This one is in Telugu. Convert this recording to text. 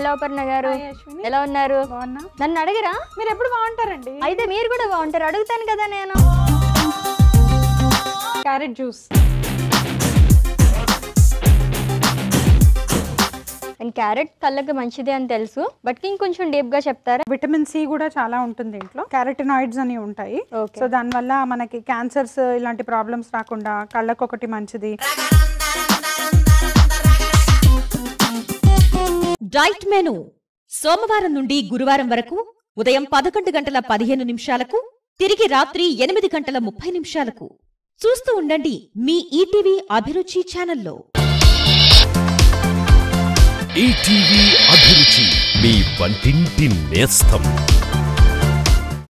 హలో అపర్ణ గారు హాయ్ అశ్విని ఎలా ఉన్నారు బాగున్నా నన్ను అడగరా మీరు ఎప్పుడు బాగుంటారండి అయితే మీరు కూడా బాగుంటారు అడుగుతాను కదా నేను క్యారెట్ జ్యూస్ అండ్ క్యారెట్ కళ్ళకి మంచిది అని తెలుసు బట్ ఇంకొంచెం డీప్ గా చెప్తారా విటమిన్ సి కూడా చాలా ఉంటుంది ఇంట్లో క్యారెటినాయిడ్స్ అని ఉంటాయి ఓకే సో దానివల్ల మనకి క్యాన్సర్స్ ఇలాంటి ప్రాబ్లమ్స్ రాకుండా కళ్ళకు ఒకటి మంచిది డైట్ మెను సోమవారం నుండి గురువారం వరకు ఉదయం పదకొండు గంటల పదిహేను నిమిషాలకు తిరిగి రాత్రి ఎనిమిది గంటల ముప్పై నిమిషాలకు చూస్తూ ఉండండి మీ ఈటీవీ అభిరుచి ఛానల్లో ఈటీవీ అభిరుచి మీ వంటింటి నేస్తం